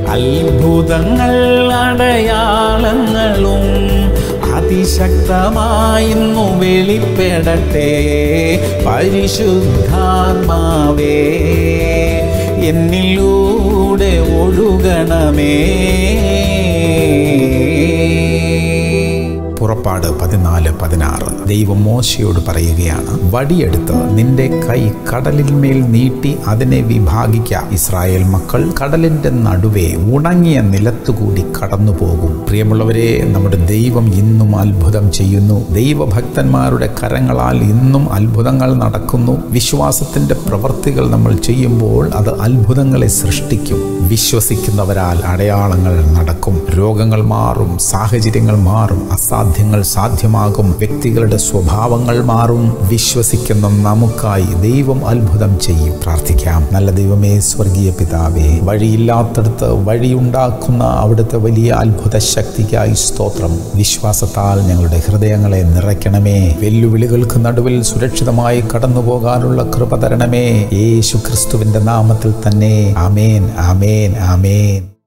അത്ഭുതങ്ങൾ അടയാളങ്ങളും അതിശക്തമായിന്നു വെളിപ്പെടട്ടെ പരിശുദ്ധാത്മാവേ എന്നിലൂടെ ഒഴുകണമേ പുറപ്പാട് പതിനാല് പതിനാറ് ദൈവം മോശയോട് പറയുകയാണ് വടിയെടുത്ത് നിന്റെ കൈ കടലിന്മേൽ നീട്ടി അതിനെ വിഭാഗിക്ക ഇസ്രായേൽ മക്കൾ കടലിന്റെ നടുവേ ഉണങ്ങിയ നിലത്തുകൂടി കടന്നു പോകും പ്രിയമുള്ളവരെ നമ്മുടെ ദൈവം ഇന്നും അത്ഭുതം ചെയ്യുന്നു ദൈവഭക്തന്മാരുടെ കരങ്ങളാൽ ഇന്നും അത്ഭുതങ്ങൾ നടക്കുന്നു വിശ്വാസത്തിന്റെ പ്രവർത്തികൾ നമ്മൾ ചെയ്യുമ്പോൾ അത് അത്ഭുതങ്ങളെ സൃഷ്ടിക്കും വിശ്വസിക്കുന്നവരാൽ അടയാളങ്ങൾ നടക്കും രോഗങ്ങൾ മാറും സാഹചര്യങ്ങൾ മാറും അസാധ്യങ്ങൾ സാധ്യമാകും വ്യക്തികളുടെ സ്വഭാവങ്ങൾ മാറും വിശ്വസിക്കുന്ന നമുക്കായി ദൈവം അത്ഭുതം ചെയ്യും പ്രാർത്ഥിക്കാം നല്ല ദൈവമേ സ്വർഗീയ പിതാവേ വഴിയില്ലാത്തടത്ത് വഴിയുണ്ടാക്കുന്ന അവിടുത്തെ വലിയ അത്ഭുത ശക്തിക്കായി സ്തോത്രം വിശ്വാസത്താൽ ഞങ്ങളുടെ ഹൃദയങ്ങളെ നിറയ്ക്കണമേ വെല്ലുവിളികൾക്ക് നടുവിൽ സുരക്ഷിതമായി കടന്നു പോകാനുള്ള കൃപ തരണമേ യേശു ക്രിസ്തുവിന്റെ നാമത്തിൽ തന്നെ ആമേൻ ആമേൻ ആമേൻ